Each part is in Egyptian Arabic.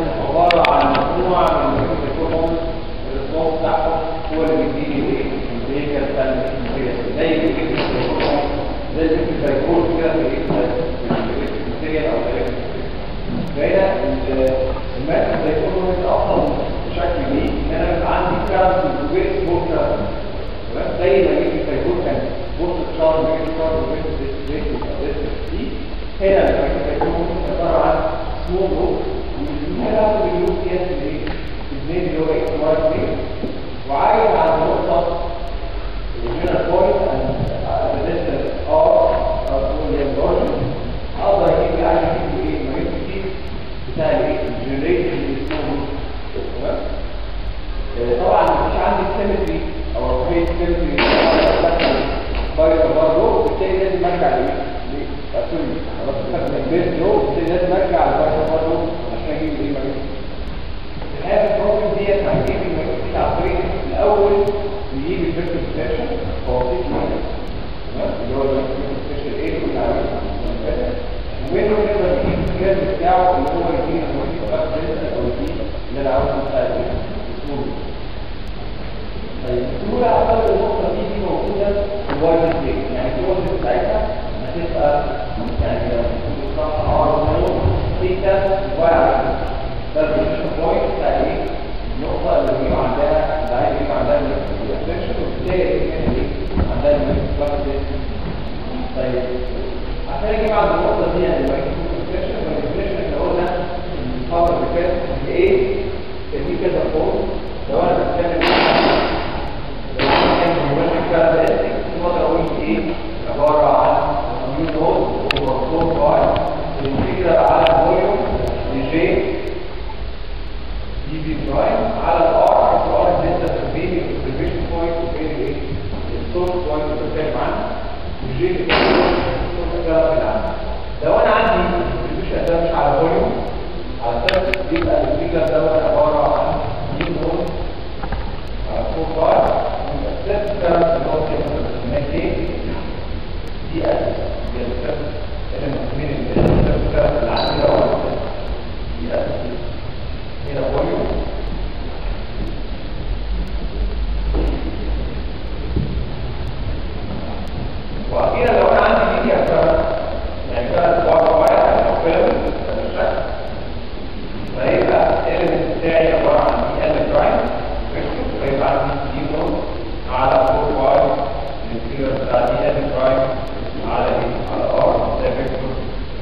عباره عن مجموعه من الهرمون الريسبونس بتاعهم هو اللي بيديني ايه البيهيفير بتاع الماتيريال زي الهرمون زي الفيكول كده في الماتيريال او غيره فهنا المادة زي الهرمون اصلا بشكل ايه ان انا بيبقى عندي كارت وبيت فوق كارت تمام زي ما جيت الفيكول كان بص الشهر بين الشهر وبين الديسبليت دي هنا الفيكول ممكن عباره عن سمول روك وهنا بيقول فيها الايه الاثنين اللي هو اكس واي زي وعايز على النقطه الجنرال بوينت and the distance r of the erosion اقدر اجيب يعني اجيب ايه المريض كتير بتاع الايه الجنريشن تمام طبعا مش عندي سيمتري او رفيع سيمتري بايظه برضه بالتالي لازم ارجع لايه؟ سوري خلاص خدت البيت دو بالتالي لازم ارجع لبايظه برضه عشان اجيب ايه مريض الحاجه البروبلم ديت هنجيب المريض عن طريق الاول نجيب الفيكتور سيشن توصيف تمام اللي هو السبيشال ايه اللي ومنه نقدر نجيب الجهاز بتاعه اللي هو يدينا المريض بقى او يدينا اللي انا عاوزه بتاع الاسلوب طيب السهولة أعتقد النقطة دي دي موجودة في الوايد ستيك يعني في الوقت بتاعتها هتبقى يعني لو صح عرض نقط ثيتا واي على ده البوزيشن بوينت بتاع ايه؟ النقطة اللي بيبقى عندها اللي عايز يبقى عندها الريفلكشن وبالتالي كان ايه؟ عندها الوايد طيب عشان اجيب عند النقطة دي يعني الوايد ريفلكشن والريفلكشن اللي قلنا المحاضرة اللي فاتت ايه؟ دي كده فوق لو انا بتكلم عبارة عن نيو نود ومرسوم باي الانتجرال على فوليوم لجي دي بي برايم على الار الار اللي انت بين الكونفرجن بوينت وبين الايه السورس بوينت اللي بتتكلم عنها وجي لو انا عندي الكونفرجن ده مش على فوليوم على سيرفس يبقى الانتجرال دوت عبارة عن نيو نود على 4 باي السيرفس ده اللي هو كده دي أساس هي الكتاب المؤمن الكتاب العادي أو دي أساس هنا فوليوم وأخيرا لو أنا عندي دي كتاب يعني كتاب واحد واحد أو فيلم بالشكل فيبقى الإلمنت بتاعي عبارة عن دي ال برايم فيبقى عندي دي نوت على 4 واي الانتجرال بتاع دي ال برايم على ايه على ار ده فيكتور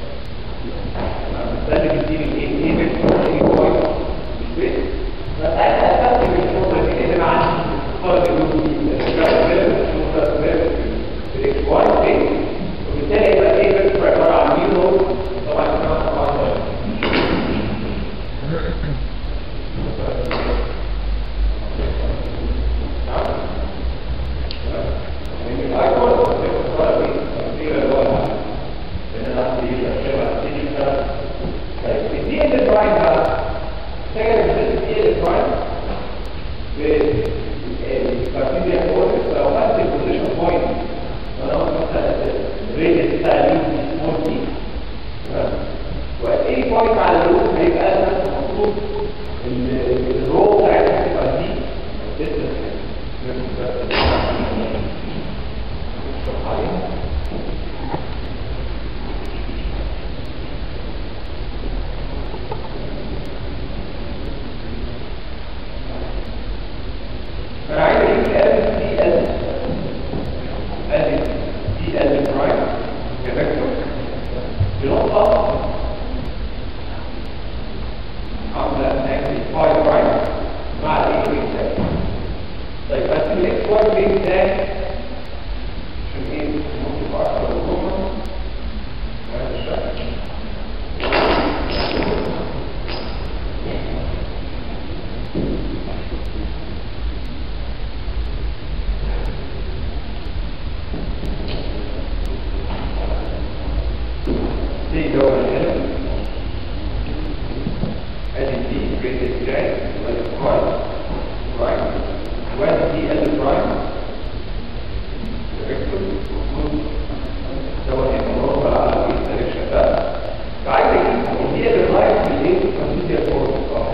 ده اللي بيديني الايه ايه فيكتور ايه بوينت مش فساعتها استخدم النقطه دي اللي انا عندي فرق الاكس واي دي وبالتالي يبقى ايه فيكتور عباره عن ميو طبعا كمان طبعا فعايز اجيب هي الرايت في الايه في الكونسيدر فورس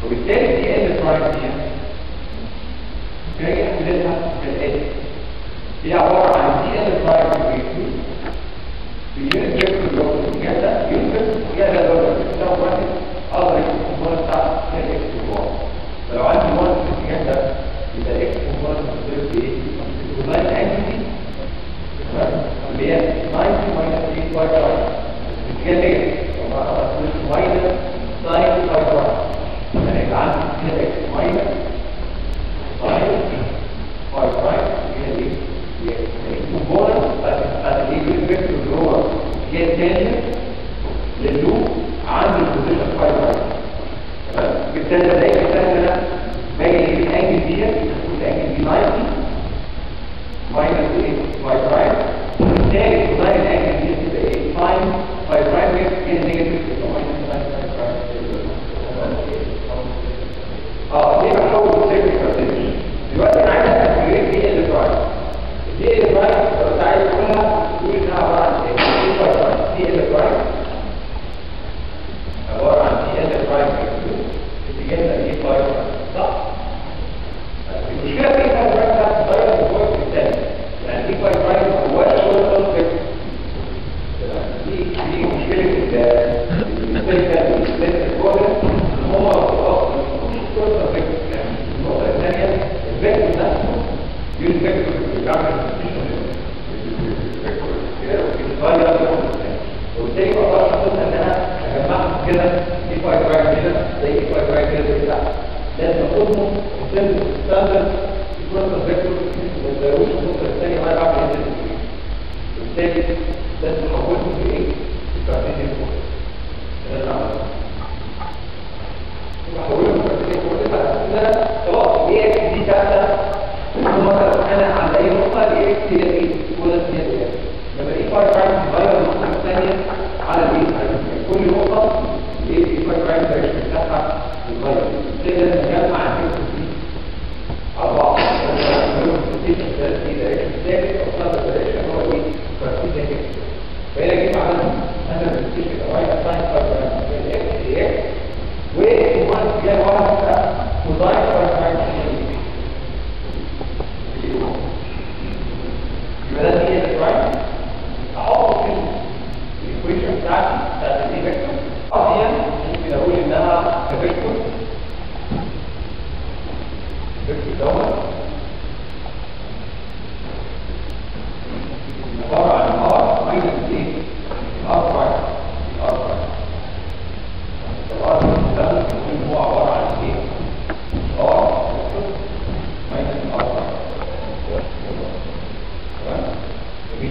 وبالتالي دي ال برايم دي جاي احملها كالاتي هي عباره عن دي ال برايم في بيونت فيكتور لو جاتا يونت جاتا لو بتساوي واحد اقدر اجيب الكومبوننت بتاع اكس جوه فلو عندي 1 في الاتجاه ده يبقى اكس كومبوننت بتصير بايه؟ اللاين انجل اللي هي 90 ماينس 3 باي باي الاتجاه ده ماينس ساين باي باي يعني يبقى عندي كده اكس ماينس ساين باي باي هي دي الكومبوننت بتاعت الايه فيكتور اللي هو جه تاني لللوب عند البوزيشن 5 باي بالتالي ده بالتالي ده باجي اجيب الانجل ديت الانجل دي 90 ماينس ايه 5 برايم وبالتالي كوزاين الانجل دي تبقى ايه ساين 5 برايم كده نيجاتيف يبقى ماينس ساين 5 برايم اه ليه بحول السيرفيس برسنتج دلوقتي انا عايز اكالكوليت دي ال برايم دي ال برايم لو انت عايز تقولها تقول انها عباره عن ايه دي 5 برايم دي ال برايم عباره عن دي ال برايم اتجاهنا ايه 5 برايم صح المشكله في ان البرايم ده بتغير الفويس الثاني يعني دي 5 برايم هو شغل فيكتور دي دي مشكله الفيكتور الفيكتور هو اصلا النقطة الثانية الفيكتور نفسه يقول فيكتور بيعمل وبالتالي ما اقدرش اقول ان انا اجمعهم كده دي فاي فاي كده زي دي فاي فاي كده زي لا لازم اخدهم وسيب ستاندرد يكون الفيكتور ما يتغيروش النقطة الثانية وانا بعمل ايه وبالتالي لازم احولهم بايه؟ استراتيجية الفوق لازم اعمل بحولهم استراتيجية خلاص ايه اكس دي ثابتة مثلا انا عند اي نقطة ايه اكس هي ايه؟ ولا هي ايه؟ لما ايه فاي برايم تغير النقطة الثانية على الايه؟ كل نقطة ايه في فاي برايم دايركشن بتاعها تتغير كده لازم نجمع الفكرة دي على بعض فهنا جيب على انا بستيشن رايت ساين فاي برايم اكس دي اكس وكمان جاي واحد كوزاين فاي برايم يبقى ده هي البرايم احط في الايكويشن بتاعتي بتاعت الاي فيكتور قضيا ممكن اقول انها كفيكتور فيكتور دوت عباره عن ار ماينس ايه ار برايم ار برايم الار ده بيكون هو عباره عن ايه ار ماينس ار برايم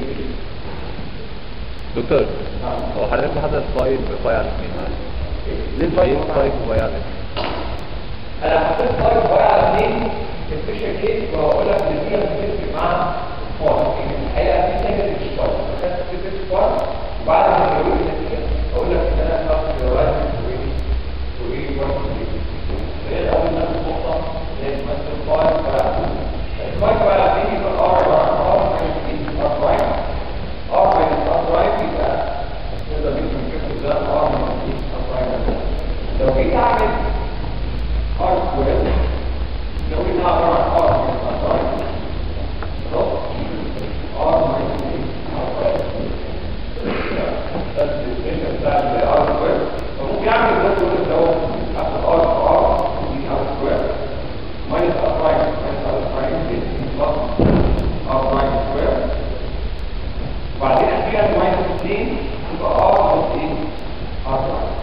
دكتور هو حضرتك محدد فايل بفاي على اثنين ليه الفايل فايل بفاي على اثنين؟ انا حطيت فايل بقى على اثنين في السبيشال كيس وهقول لك ان دي بتفرق مع الفايل ان الحقيقه في نيجاتيف مش فايل فكانت بتفرق فايل وبعد ما اقول النتيجه اقول لك ان انا هاخد جوائز وايه وايه برضه هي اول نقطه اللي هي تمثل فايل بقى الفايل بقى على اثنين يبقى ار عباره عن ار ماينس ار برايم ار ماينس ار برايم يبقى نقدر نكتب الفكر ده ار ماينس ار برايم لو جيت اعمل ار سكوير لو انها عباره عن ار ماينس ار برايم خلاص ار ماينس ار برايم بس الفكره بتاع الار سكوير فممكن اعمل ده كله دوت اخد ار في ار ودي ار سكوير ماينس ار برايم ماينس ار برايم بلس ار برايم سكوير وبعدين اخيرا ماينس 2 يبقى ار بلس ايه ار برايم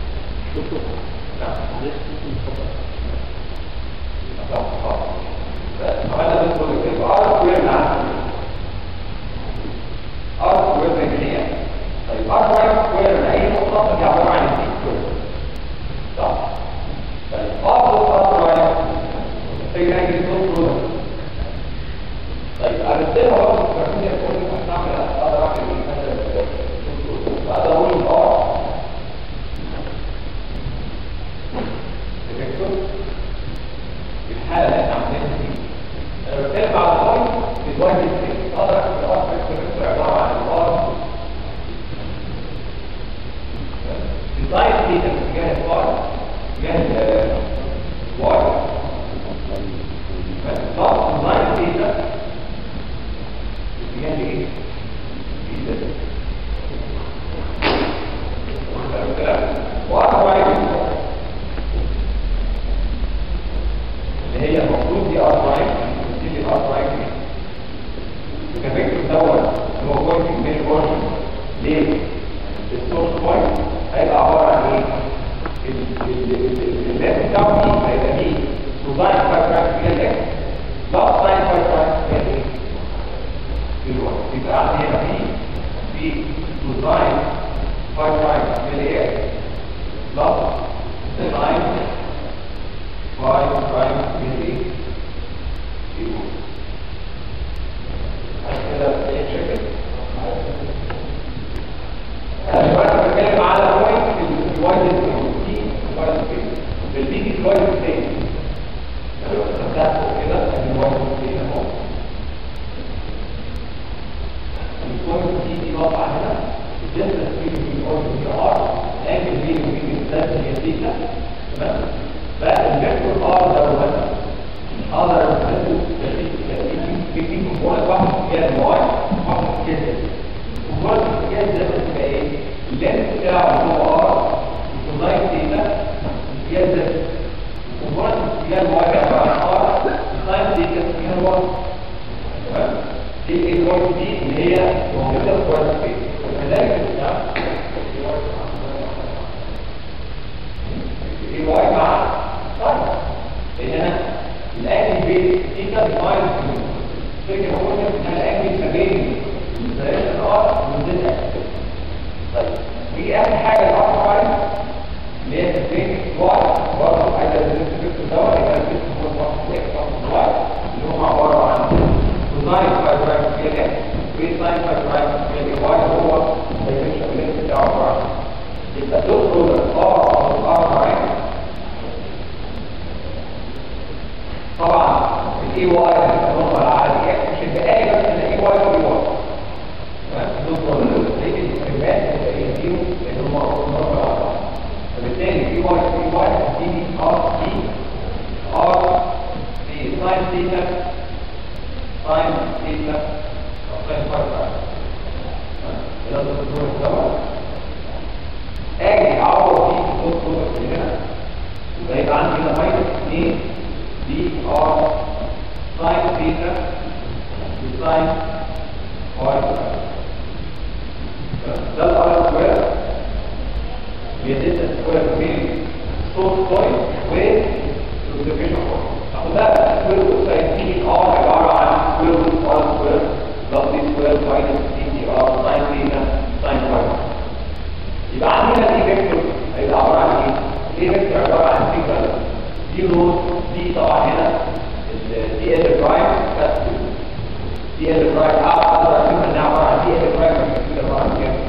عملنا بس كل كده ار سكوير معانا ار سكوير زي ما هي طيب ار برايم سكوير اي نقطه دي عباره عن ايه سكوير صح طيب ار بلس ار برايم هي هي النص برودكت طيب ارسلها برضه في الكارتيه كل ما هنعمل اقدر اعمل ايه مثلا اقدر اقول الار الفيكتور في الحاله اللي احنا عاملينها دي انا بتكلم على الواي في الواي دي اقدر اكتب الار فيكتور عباره عن الار ديزاين دي اتجاه الار اتجاه كوزاين 5 برايم من ايه؟ بلس ساين 5 برايم من ايه؟ كده ايه شكل انا دلوقتي بتكلم على بوينت في الوايد دي الوايد دي البي دي الوايد دي لو استخدمته كده الوايد دي اهو البوينت دي دي واقعه هنا الديستنس بين البوينت دي ار الانجل بين وبين الثلاث هي ثيتا تمام فالفيكتور ار ده هو اقدر استخدمه في في كومبوننت واحد في الواي واحد في الزد الكومبوننت في الزد تبقى ايه؟ اللينس بتاعه هو ار الكوزاين ثيتا في الزد الكومبوننت في الواي عباره عن ار الساين ثيتا في الواي تمام؟ دي البوينت دي اللي هي موجوده في الواي سبيس وكذلك الواي مع ساين لان انا الانجل بين ثيتا ديفاين فكره هو ان الانجل ما بين الزاويه الار والزد اكس طيب دي اخر حاجه الار برايم اللي هي بين واي برضه عايزه الفيكتور دوت يبقى الفيكتور هو واحد اكس ناقص واي اللي هو عباره عن كوزاين 5 برايم في ال اكس بين ساين 5 برايم في ال واي هو الدايمنشن اللي بتاعه عباره عن يبقى دول برودكت ار او ار برايم طبعا الاي واي هنطلع على الاكس مش هيبقى اي بس الاي واي واي واي تمام دول برودكت لان الكلمات هتبقى زيرو لان هم مربع على بعض فبالتالي اي واي اي واي هتديني ار تي ار في ساين ثيتا ساين ثيتا ساين فاي فاي ده الدكتور دوت اجي اعوض دي في الدكتور هنا يبقى يبقى عندي هنا ماينس 2 دي ار ساين ثيتا بساين فاي ده الار سكوير هي دلتا سكوير بين سورس بوينت والسبسكريبشن بوينت اخد ده سكوير روت ساين تي ار عباره عن سكوير روت ار سكوير بلس دي سكوير ماينس دي تي ار ساين ثيتا ساين فاي يبقى عندنا دي فيكتور هيبقى عباره عن ايه؟ دي فيكتور عباره عن سيجنال دي روت دي طبعا هنا دي ال برايم بس دي ال برايم اقدر اكتبها انها عباره عن دي ال برايم مش عباره عن كام؟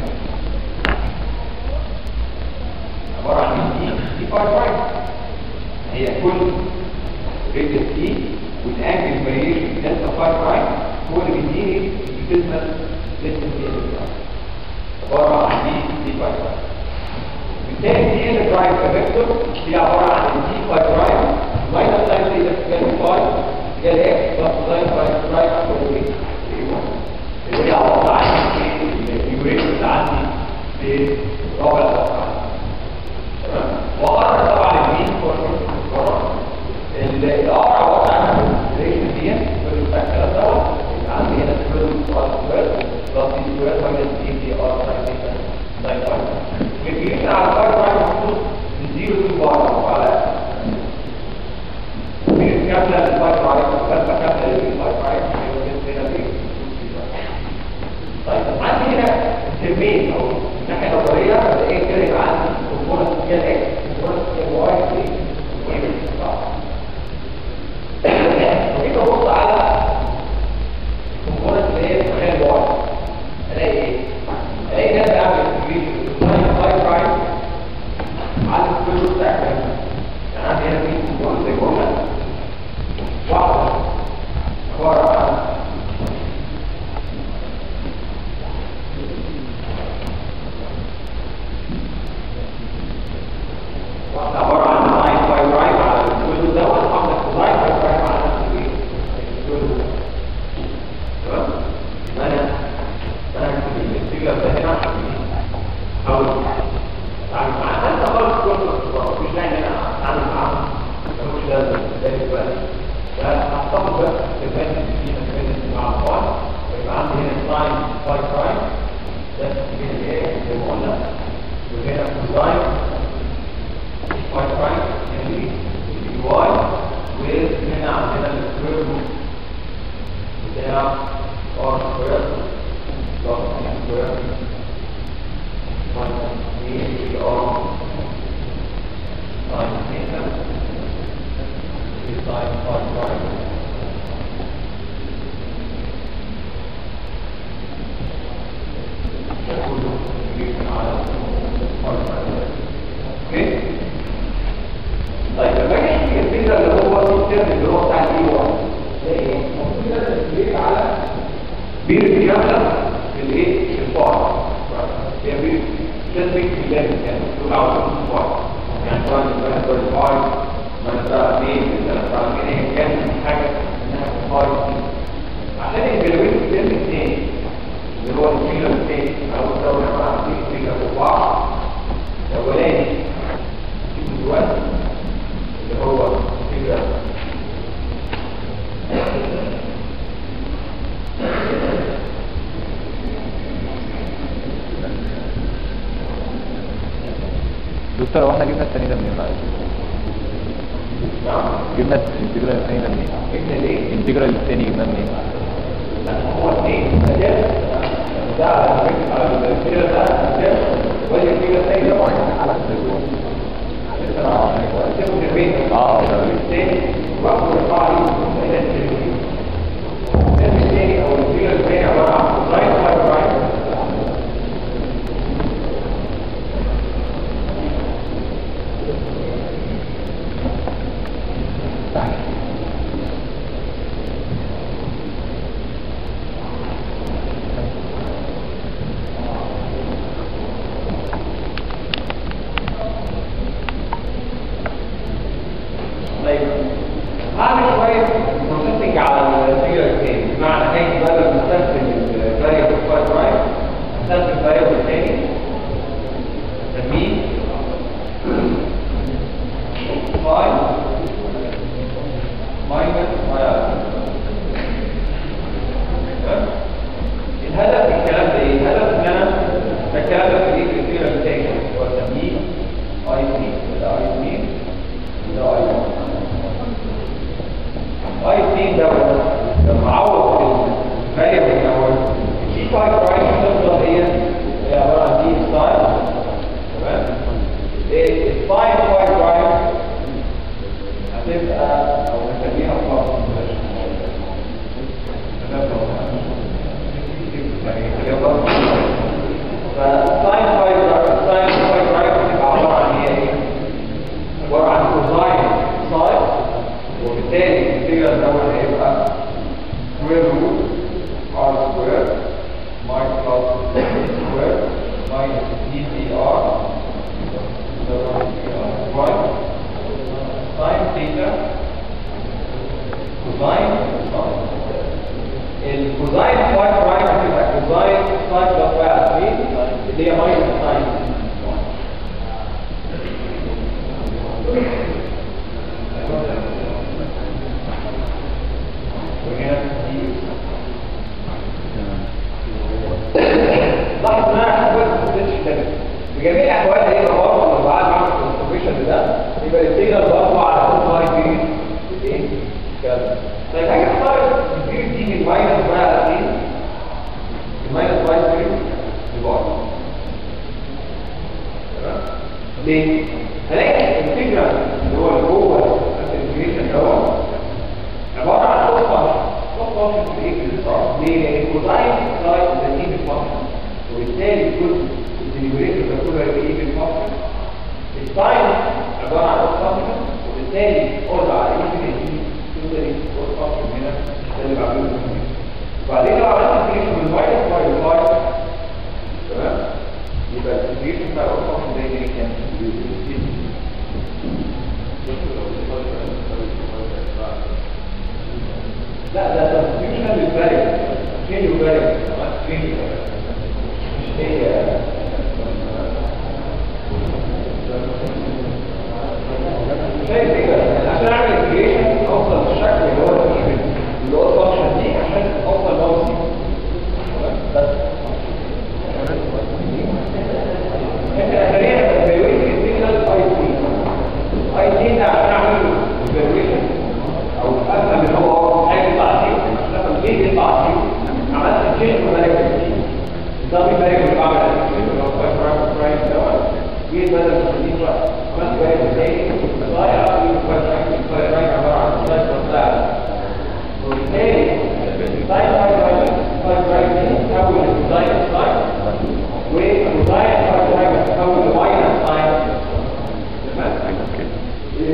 عباره عن دي دي باي برايم هي كل ريديوس دي والانجل فاريشن دلتا باي برايم هو اللي بيديني الفيزمال ديستنس دي ال برايم عباره عن دي دي باي برايم بالتالي دي ال برايم كفيكتور دي عباره عن دي باي برايم ماينس ساين ثيتا سكوير باي هي الاكس بلس ساين باي برايم كل ايه اللي هي عباره عن الفيجوريشن اللي عندي في رابع الصفحه تمام واقرر طبعا المين بره الار عباره عن الريشن دي كل بتاع الكلام دوت يبقى عندي هنا سكوير روت ار سكوير بلس دي سكوير ماينس دي دي ار ساين ثيتا ساين باي والجريشن على الباي برايم محطوط من 0 تو بار على من الكابلة الباي برايم مختلفة ساين فاي برايم ده كله integration على فاي برايم اوكي طيب لما اجي احكي الفكره اللي هو الترم اللي هو بتاع الاي 1 ده ايه؟ المفروض ده تسليك على بير الكامله في الايه؟ في الفار هي بير تسليك في الليل يعني تقول عاوز في الفار يعني طبعا الواحد يقول الفار ما انت اثنين انت طبعا كده كان حاجه انها في الفار عشان الجلوين في الترم الثاني اللي هو الفيلر الثاني او الدوله عباره عن فيلر في بعض الاولاني دلوقتي اللي هو فكرة دكتور هو احنا جبنا الثاني ده منين معلش؟ نعم جبنا الانتجرال الثاني ده منين؟ فكرة ليه؟ الانتجرال الثاني جبناه منين؟ لا هو اثنين مجال ده على فكرة على الفكرة ده مجال ولا الفكرة الثانية ده على حسب اه تاخد البيت اه تمام الثاني واخد القاعة دي الثاني الثاني او الفكرة الثانية عبارة عن ساين فاي برايم طيب هعمل شوية بروسيسنج على الفيجر الثاني بمعنى هاجي بدل ما استخدم الفاريبل فاي برايم استخدم فاريبل ثاني اسميه فاي ماينس فاي الهدف من الكلام ده ايه؟ الهدف ان انا ده الكلام ده في ايه؟ في الفيجر الثاني واسميه اي بي ده اي بي ده اي بي اي اثنين دوت لما اعوض الفاريبل الاول الجي 5 برايم تفضل هي هي عباره عن دي ستايل تمام الساين 5 برايم هتبقى او نسميها خلاص فالساين 5 برايم الساين 5 برايم هتبقى عباره عن هي ايه؟ عباره عن كوزاين ساين وبالتالي الفيجر الاول هيبقى سكوير روت ار سكوير ماينس سكوير ماينس دي دي ار ساين ثيتا كوزاين الكوزاين 5 برايم هتبقى كوزاين ساين بلس واحد على 2 اللي هي ماينس ساين وهنا دي لاحظ ان انا حسبت السيتش كده بجميع الاحوال هي برضه لو بعد ما اعمل الكونفيجريشن ده يبقى الانتجرال برضه على طول باي بي ايه كده طيب هاجي اختار البي دي من ماينس باي على 2 الماينس باي 3 لبعض تمام ليه؟ هلاقي الانتجرال اللي هو اللي جوه الانتجريشن دوت عبارة عن فوق فانكشن فوق فانكشن في ايه في الاتصال ليه؟ لان الكوزاين سايد ده ايفن فانكشن وبالتالي كل الدينيميريتور ده كله هيبقى ايفن فانكشن الساين عبارة عن فوق فانكشن وبالتالي اوضع على ايفن دي تقدر فوق فانكشن هنا ده اللي بعمله في وبعدين لو عملت انتجريشن من ماينس باي لفاي تمام يبقى الانتجريشن بتاع الفوق فانكشن ده يجي كام؟ لا ده substitution للفاريبل change of variable change مش هي شايف كده عشان اعمل انتجريشن اوصل للشكل اللي هو الايفن اللي هو الفانكشن دي عشان اوصل لهو سي بس احنا خلينا evaluate السيجنال اي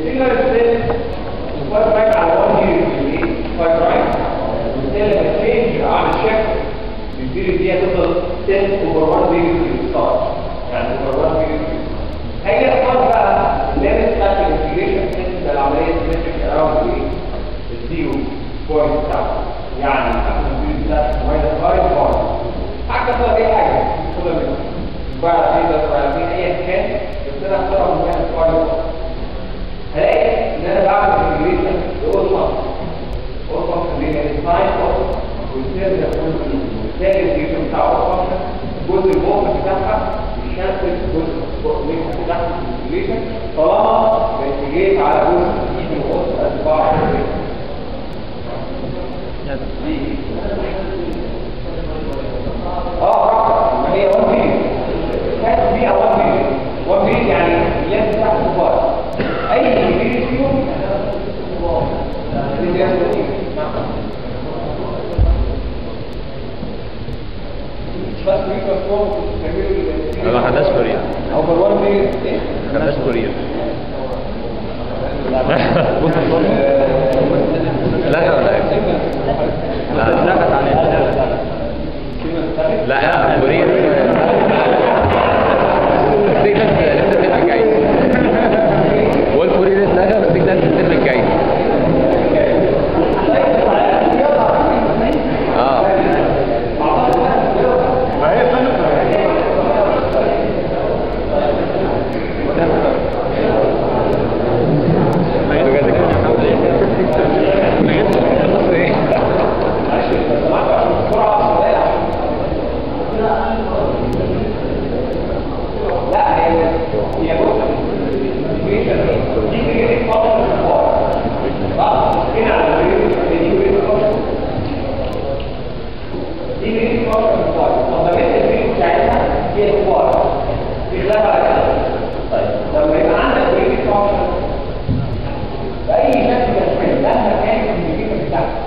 السيجنال ستيل سوايب رايت على 1 بيريد في الايه؟ سوايب رايت وبالتالي لما تشينج اعمل شيك البيريد دي هتفضل 10 اوفر 1 بيريد في الستارت يعني اوفر 1 بيريد في هي اختار بقى الليمت بتاعت الانتجريشن تنزل العمليه سيمتريك اراوند ايه؟ الزيرو بوينت بتاعته يعني احنا البيريد بتاعت ماينس 5 بار حتى اختار اي حاجه كل منهم بعد كده بعد كده ايا كان بس انا اختار من ماينس 5 بار هلاقي ان انا بعمل انتجريشن لاول فانكشن اول فانكشن اللي هي الساين فانكشن والسيرفر يكون بالتالي الانتجريشن بتاع اول فانكشن الجزء الفوق بتاعها يشكل جزء الفوق بتاعها الانتجريشن طالما بانتجريت على جزء ايد الوسط اتباع اه ما هي 1 بيريد كانت فيها 1 بيريد 1 بيريد يعني اللي بتاعت الكبار اي بيريد فيهم بس ميكروفون تعملوا ما خدناش كوريا او بالوان بيريد ايه ما خدناش كوريا لا ولا ايه؟ لا لا لا كوريا السيجنال لسه الترم الجاي هو الكوريا لسه اتلغى بس السيجنال الترم الجاي اه ما هي سنة بجد خلاص ايه لا هي هي بص دي كده فاضل صح هنا على دي كده فاضل دي كده فاضل طب ما بين الفيديو بتاعتها هي الفاضل في خلاف على كده طيب لما يبقى عندك كده فاضل بأي شكل من الأشكال مهما كانت النتيجة بتاعتك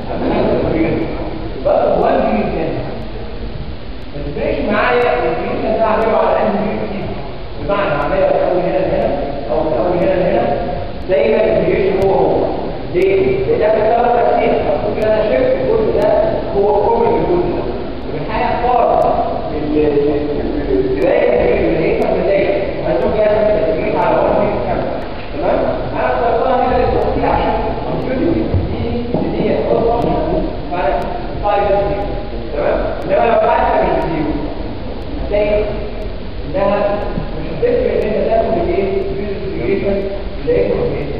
بقى وان جرين تاني ما تفرقش معايا الجرين ده هعمله على انهي جرين فيه بمعنى هعملها من اول هنا لهنا او من اول هنا لهنا دايما الجرين هو هو ليه؟ لان ده بيشتغل تكتيك المفروض ان انا شفت الجزء ده هو كومن الجزء ده ومن حاجه اختار البدايه الجرين اللي هي البدايه هنشوف جايه من التجريد على وان جرين كامل تمام؟ انا اخترتها هنا للتوصيل عشان الكمبيوتر دي دي هي اصلا فانا طيب تمام؟ انما لو قعدت من الزيرو هتلاقي انها مش هتفرق ان انت تاخد الايه؟ الانتجريشن اللي هي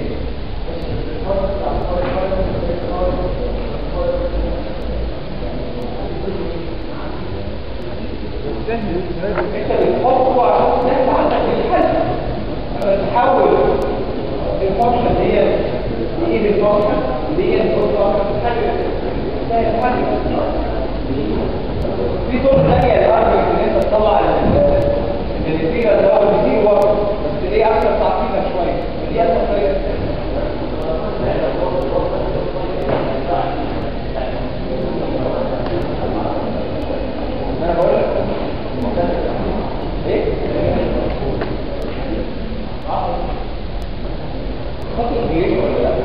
انت بتحطه عشان تسهل عندك الحل تحول الفانكشن هي ايه الفانكشن اللي هي الفانكشن حاجه سهل حل في طرق ثانيه للارجيومنت ان انت تطلع النتيجه اللي هو بيزيد ورا بس دي اكثر تعقيدا شويه دي اسهل طريقه انا بقول لك ايه خطر كبير ولا لا؟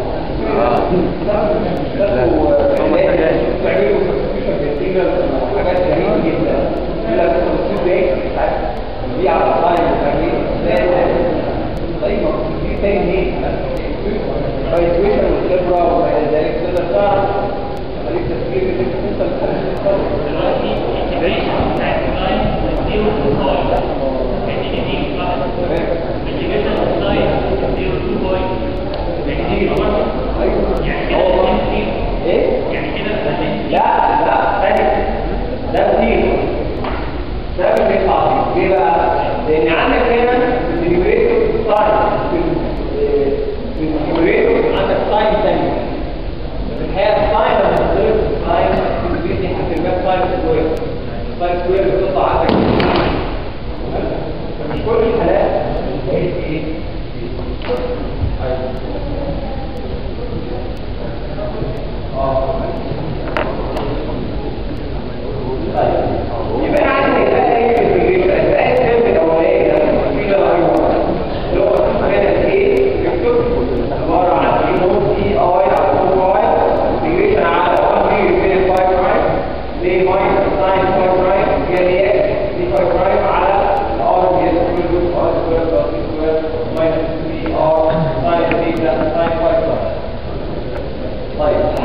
تعملوا substitution بالسيجنال حاجات جميلة جدا يقول لك substitute بايه؟ دي على اللاين وتعمل طيب ما في تاني منين؟ فايتويشن والخبرة وما إلى ذلك تقدر تعرف خليك تفكير ان انت توصل دلوقتي الانتجريشن بتاعت اللاين زيرو تو بوينت الانتجريشن بتاعت الانتجريشن اللاين زيرو تو بوينت الانتجريشن يعني كده هو ده زيرو ايه؟ يعني كده ده زيرو لا لا ثاني ده زيرو ده مش هيطلع زيرو ليه بقى؟ لأن عندك هنا النيوميريتور ساين في النيوميريتور عندك ساين ثاني في الحقيقة الساين لما تضرب ساين في الانجليزي هتبقى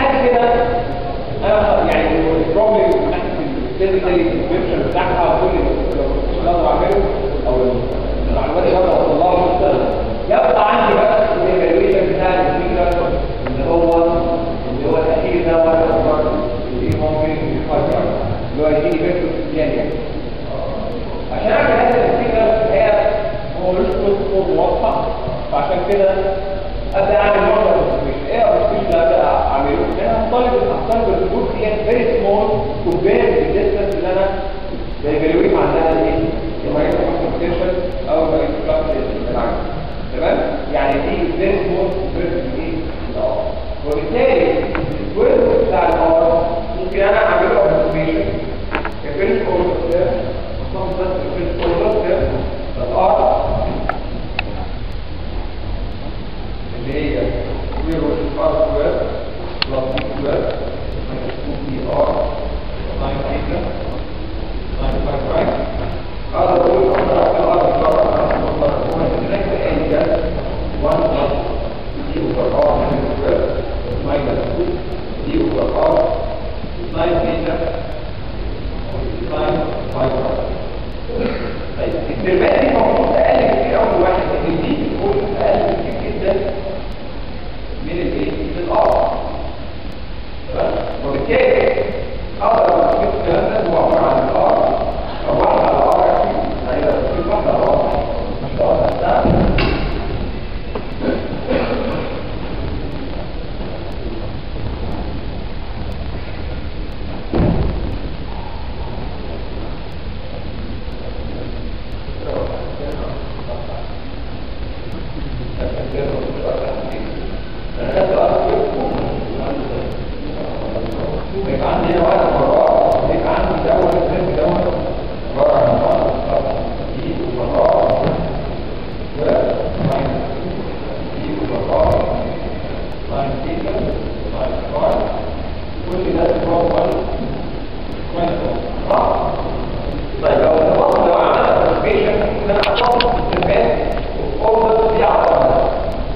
لحد كده انا يعني البروبلم من ناحيه الفيزيكال ديسكريبشن بتاعها وكل اللي اقدر اعمله او المعلومات اللي اقدر اوصلها مثلا يبقى عندي بقى الايفالويشن بتاع الفكره اللي هو اللي هو الاخير ده هو اللي ممكن يفكر اللي هو يجيني فيكتور يعني عشان اعمل هذا الفكره هي هو ملوش كود موضح فعشان كده ابدا اعمل نوع من الانفورميشن ايه الانفورميشن اللي ابدا اعمله انا هطالب هطالب الكود دي فيري سمول كومبير بالديستنس اللي انا بايفالويت عندها ايه المايكرو كونسنتريشن او المايكرو كلاس تمام يعني دي فيري سمول كومبير بالايه الار وبالتالي السكوير بتاع الار ممكن انا اعمله انفورميشن كفيرست اوردر ده خصوصا بس كفيرست اوردر ده الار اللي هي سكوير روت ار سكوير بلس بي سكوير ماينس 2 بي ار ساين ثيتا ساين فاي برايم هذا هو الامر على الار سكوير هو النكست انجل 1 بلس دي اوفر ار سكوير ماينس 2 دي اوفر ار ساين ثيتا ساين فاي برايم طيب التربية دي المفروض اقل كتير قوي من واحد لكن دي بتكون اقل كتير جدا من الايه؟ من الار وبالتالي اقدر اجيب الكلام ده هو عباره عن الار او واحد على ار يعني لو جبت واحده على ار مش الار نفسها يبقى عندي هنا واحد فراغ يبقى عندي ده اول الترم ده عباره عن واحد دي فراغ و ماينس دي فراغ ساين ثيتا ساين فاي كل ده فراغ واحد ماينس صح طيب لو لو عملت ابلكيشن ان انا احط الترمات اوردر دي على بعض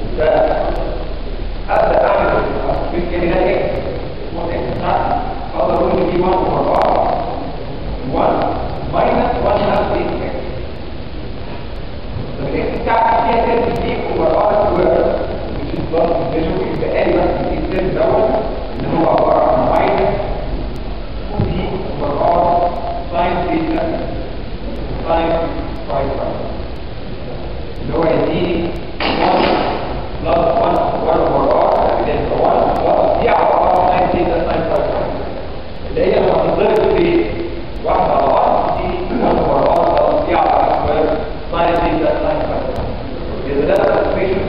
ابدا اعمل ابلكيشن هنا اكس اقدر اقول ان دي 1 اوفر 4 1 ماينس 1 هاف دي اكس طب الاكس بتاعتي فيها ترم دي اوفر 4 سكوير which is plus visual يبقى لي بس دي الترم دوت اللي هو عباره عن ماينس 2 دي اوفر 4 ساين ثيتا ساين 5 اللي هو يديني 1 بلس 1 1 اوفر 4 يبقى 1 بلس دي عباره عن ساين ثيتا ساين 5 اللي هي لما تنضرب في واحدة على بعض دي واحدة على بعض دي على سكوير ساين ثيتا ساين 5 إذا ده الأسميشن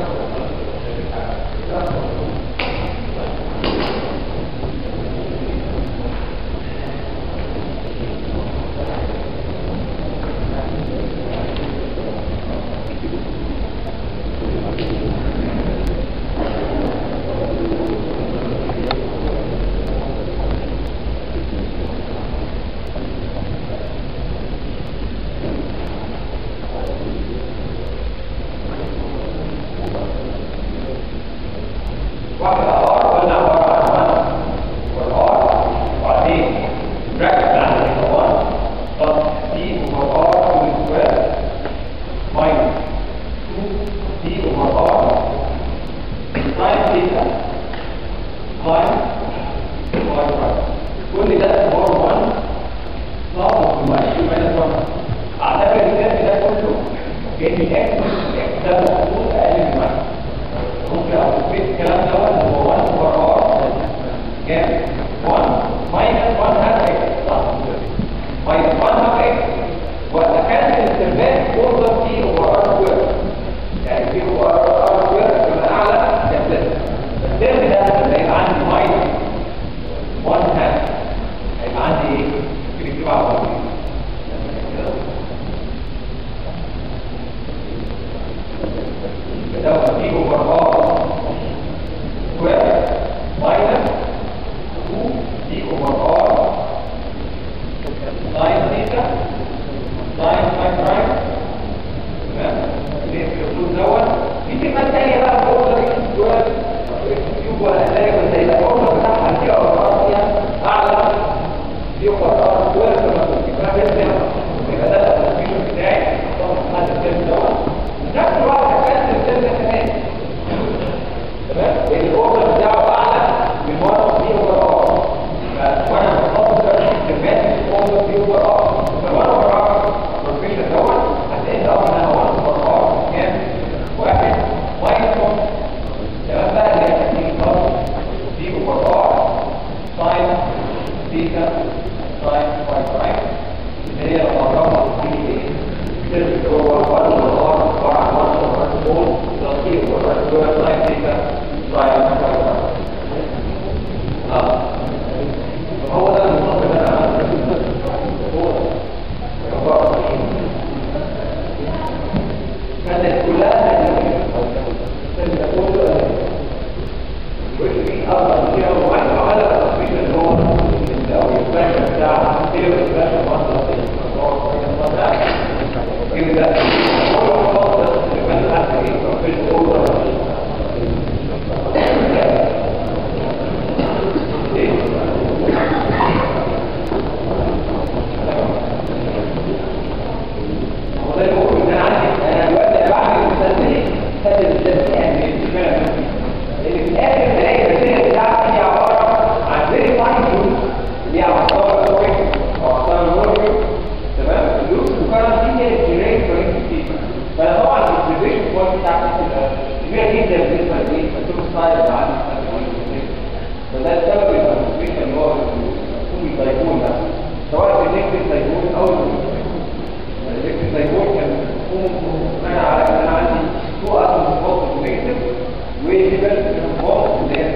واحد ار قلنا عباره عن 1 والار وبعدين براكت عندنا 1 بلس دي اوفر ار كل سكوير ماينس 2 دي اوفر ار ساين ثيتا ساين 5 كل ده عباره 1 ناقص مؤشر ماينس 1 اعتبر الكلام ده كله كان الاكس الاكس ده المفروض اقل من 1 ممكن اثبت الكلام دوت هو اكتر كتير قوي واحد عمل التصوير اللي هو اللي او الفلاش بتاع كيلو الفلاش مصر كده ده هو خلاص اللي كان حتى ايه في الاوضه وده اللي بقول ان انا عندي انا دلوقتي بعمل المسلسل هذا المسلسل يعني اشمعنى لان في الاخر تلاقي الرساله بتاعتي هي عباره عن فيري فاين جروب اللي هي على مستوى الكويك او على مستوى الورك تمام الجروب الكورنت دي هي الجنريت كويك فانا طبعا الديفيشن بوينت بتاعتي بتبقى كبيره جدا بالنسبه لايه؟ للتوب ستايل اللي عندي فده السبب الكونسبيشن اللي هو يكون الدايكون ده سواء في النكتيف دايكون او الالكتريك دايكون كان بيكون انا على ان انا عندي تو اتوم سبوت نيجاتيف وليفل سبوت اللي هي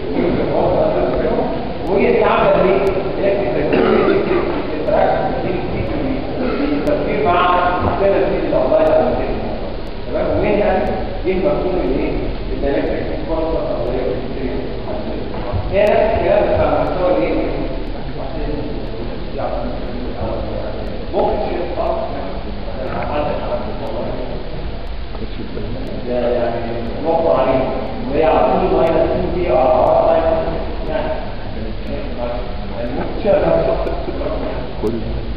وهي دي عامله ايه؟ الالكتريك دايكون التفكير مع السنه دي اللي الله يعلم تمام ومنها دي مفهوم الايه؟ الالكتريك سبوت او الالكتريك هي نفس الكلام بتاع المستوى الايه؟ ممكن شيء خاص يعني نقطة عليه وهي على طول ماينس 2 دي او على ماينس يعني كل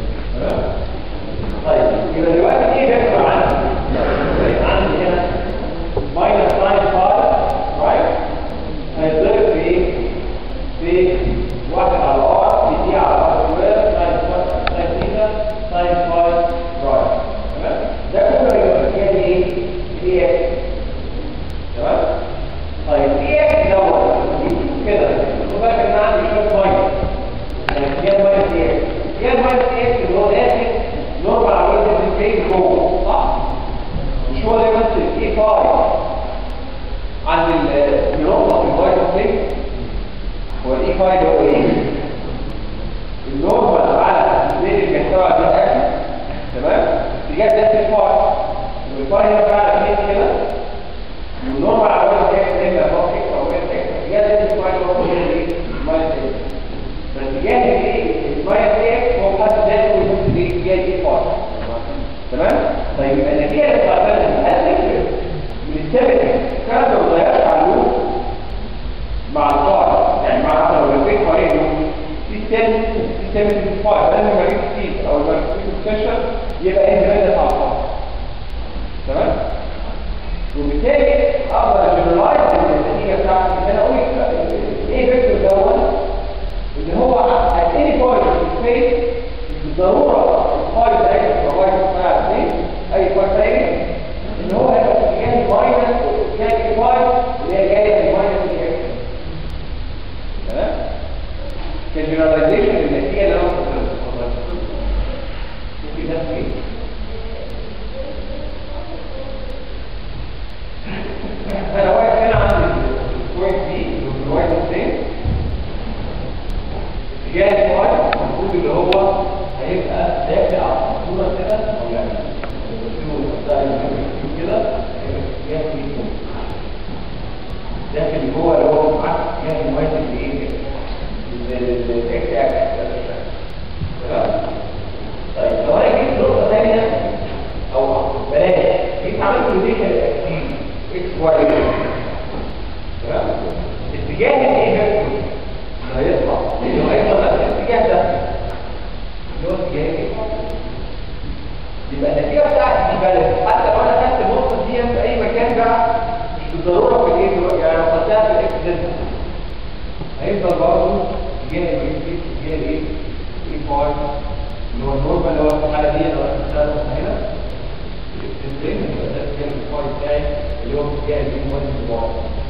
طيب يبقى دلوقتي ايه بيحصل عندي؟ عندي هنا ماينس 9 رايت هيتضرب في ايه؟ في واحد على ار في دي على ار سكوير ساين ساين ثيتا ساين 5 رايت تمام؟ ده كله يبقى كده ايه؟ دي اكس تمام؟ طيب دي اكس دوت كده خد بالك ان انا عندي شويه ماينس يعني دي ماينس دي اكس دي ماينس دي اكس اللي هو داخل نورمال على وزن الفين جوه صح؟ مش هو ده يمثل ايه 5 عند النقطه في الوايت سبيس هو الاي 5 هو ايه؟ النورمال على الزين اللي بيحتوي على الاكل تمام؟ اتجاه ذات الفاي والفاي هنا فعلا فين كده والنورمال على وزن اكس اما فوق اكس او وزن اكس اتجاه ذات الفاي هو ايه؟ ماينس اكس فاتجاه الايه؟ الماينس اكس هو حد ذاته يمثل ايه؟ اتجاه الاي 5 تمام؟ طيب يبقى النتيجه اللي بتعملها هل تفرق من الثابت الكلام ده ما اتغيرش على اللوب مع القاعدة يعني مع حتى لو لفيت حوالين في سن في سن في القاعدة لازم ما يجيش فيه او ما يجيش سيشن يبقى انت بدأت على القاعدة تمام وبالتالي اقدر اجنرالايز النتيجة بتاعتي ان انا اقول ايه فيكتور دوت ان هو at any point in space بالضرورة الفايل ده هيبقى فايل اسمها 2 اي فايل تاني ان هو هيبقى في اتجاه ماينس اتجاه الفايل اللي هي جايه من ماينس الاكس تمام كجنراليزيشن النتيجه اللي انا وصلت ممكن ده ايه انا واقف هنا عندي البوينت بي والبوينت سي اتجاه الفايل المفروض اللي هو هيبقى داخل على الصوره كده او يعني كده هيبقى اتجاه بي داخل جوه اللي هو معاك اتجاه موازي لايه؟ للاكس اكس تمام؟ طيب لو انا جيت نقطه ثانيه او بلاش جيت عملت روتيشن الاكسين اكس واي تمام؟ اتجاه الايه فيكتور اللي هيطلع لانه هيطلع نفس الاتجاه ده اللي هو اتجاه ايه؟ يبقى النتيجه بتاعتي دي بلد حتى لو انا خدت النقطه دي في اي مكان بقى مش بالضروره في الايه دلوقتي يعني لو خدتها في الاكس زد هيفضل برضه اتجاه الايه اتجاه الايه؟ ايه فاي اللي هو النورمال اللي هو في الحاله دي لو انا خدتها هنا الاكستنشن يبقى ده اتجاه الفاي بتاعي اللي هو اتجاه الايه موازي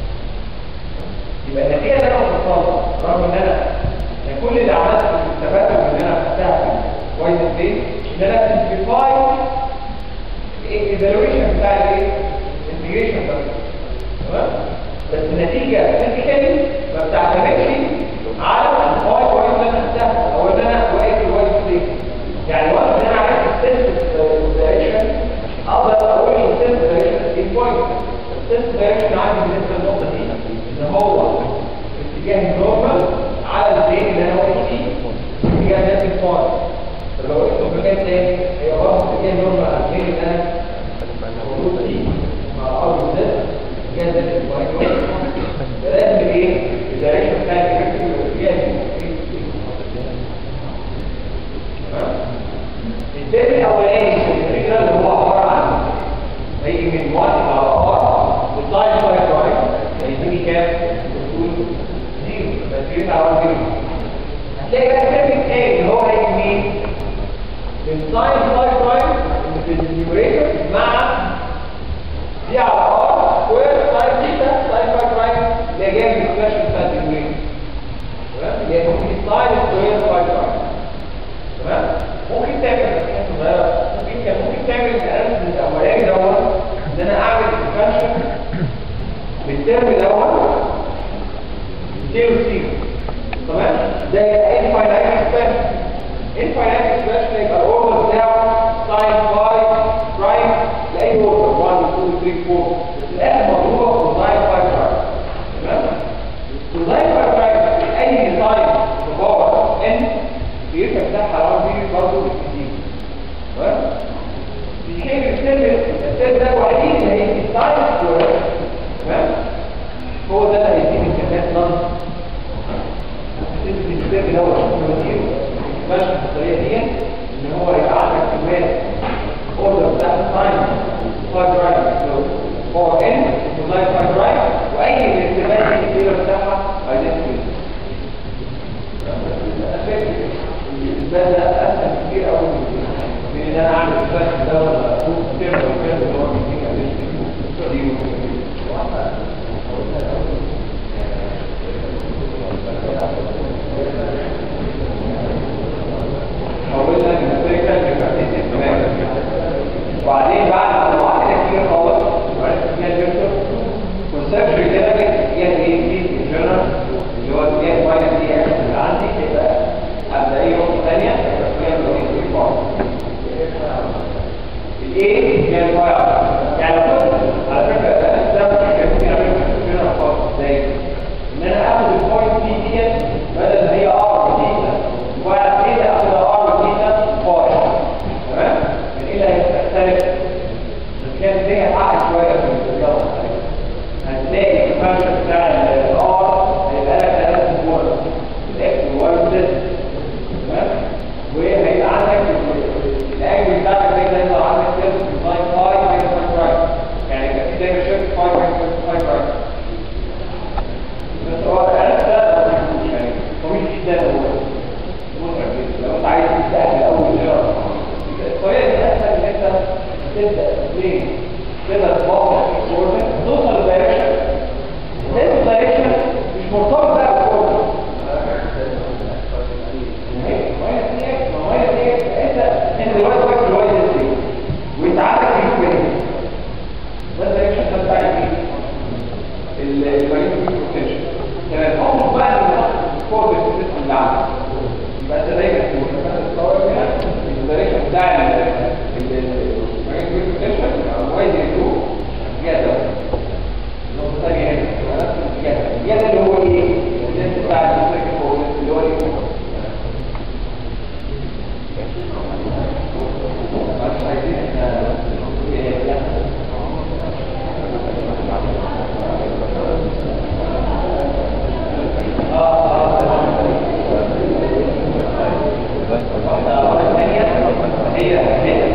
يبقى النتيجه اللي انا وصلتها رغم ان انا يعني كل اللي عملته استفدت من ان انا خدتها في كويس ازاي ان انا سمبليفاي الايفالويشن بتاع الايه؟ الانتجريشن بس تمام؟ بس النتيجه فيزيكالي ما بتعتمدش على الفاي كويس اللي انا خدتها او ان انا واقف في الوايت ستيت يعني وقت ان انا عملت السنس دايركشن اقدر اقول السنس دايركشن ايه كويس السنس دايركشن عندي بالنسبه للنقطه دي ان هو تلاقي بقى الترم الثاني اللي هو هيجي مين؟ من ساين فاي برايم اللي في النيوميريتور مع دي على ار سكوير ساين ثيتا ساين فاي برايم اللي هي جايه من الاكسبريشن بتاعت النيوميريتور تمام؟ اللي هي ممكن ساين سكوير فاي برايم تمام؟ ممكن تعمل حاجات صغيره ممكن كان ممكن تعمل الالف الاولاني دوت ان انا اعمل اكسبريشن بالترم دوت زيرو زيرو تمام ده يبقى انفاينايت اكسبريشن انفاينايت اكسبريشن يبقى الاوردر بتاعه ساين فاي برايم لاي اوردر 1 2 3 4 بس الاخر مضروبه في ساين فاي برايم تمام الساين فاي برايم اي ساين باور ان بيبقى بتاعها لو دي برضه بالكتير تمام بيحب السر السر ده الوحيد اللي هيجي ساين سكوير تمام هو ده اللي هيديني الكميات نص السر ده هو كتير ماشي بالطريقه دي ان هو يبقى عندك كميات اوردر بتاع ساين فاي برايم هو ان ساين فاي برايم واي الاحتمال الكبير بتاعها هيديني الإثبات ده أسهل كتير أوي من إن أنا أعمل إثبات ده ولا أشوف كتير أو كده اللي هو بيديك قبل حولنا من الفكرة لفرنسي الكمال وبعدين بعد ما طلعت نتيجة خالص وعرفت فيها الفكرة كونسبشن كده يعني ايه دي جنرال اللي هو الدي ماينس دي اكس اللي عندي تبقى ابدا اي نقطه ثانيه فيها الايه بار الايه هي الواي يعني لو كنت على فكره الاسلام كان فيها جنرال خالص زي ان انا اخد البوينت دي ديت بدل ما هي ار وديتا وبعد كده اخد ار وديتا باي تمام من ايه اللي هيختلف بس كانت ليها حق شويه في الرياضه هتلاقي الفانكشن بتاع الار هيبقى لك ثلاث امور الاكس والواي والزد تمام وهيبقى عندك الاجل بتاعك زي ما يطلع عندك كده ساين فاي ماينس ساين برايم يعني يبقى في دايما شيفت فاي ماينس ساين برايم بس هو الكلام ده يعني طويل جدا ومتعب جدا لو انت عايز تستهل اول جرى الطريقه دي اسهل ان انت تبدا تبني كده تبطل الكورنر توصل للدايركشن لان الدايركشن مش مرتبط بقى بالكورنر انت دلوقتي واقف الوايد ازاي وانت عندك اليوم هنا ده الدايركشن ده بتاع ايه الفاريبل بوتنشال تمام اخرج بقى من الكورنر سيستم اللي عندك يبقى انت دايما تقول هنا الدايركشن بتاع الفاريبل بوتنشال وايد يدو زياده النقطه الثانيه هنا نفس الزياده الزياده اللي هو ايه الناس بتاع الفكر اللي هو ايه مش عايزين احنا هي هي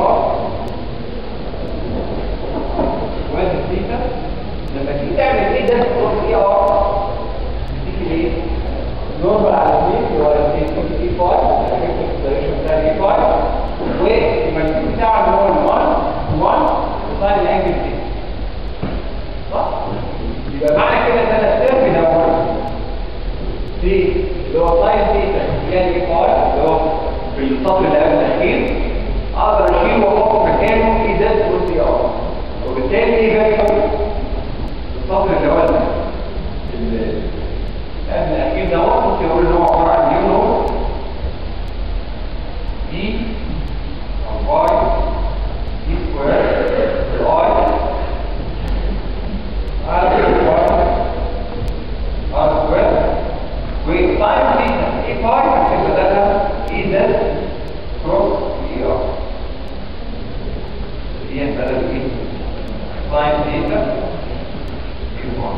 ار وزن ثيتا لما تيجي تعمل ايه ده تقول اي ار تيجي ايه نورمال على اثنين اللي هو الاثنين اي 5 الدايركشن بتاع اي 5 والمجهود بتاعه اللي هو ال 1 1 وصار الانجل دي صح؟ يبقى معنى كده ان انا الترم دوت في اللي هو ساين ثيتا يعني اي 5 اللي هو في السطر اللي قبل الاخير اقدر اشيله واحط مكانه اي زد بلس اي ار وبالتالي ايه بقى السطر اللي هو ال- ال- قبل الاخير ده ممكن اقول ان هو عباره عن يو نوت دي او باي دي سكوير اي على سكوير على سكوير وساين ثيتا اي باي هتبقى ده اي زد كروس اي ار دي بدل ايه ساين ثيتا اي باي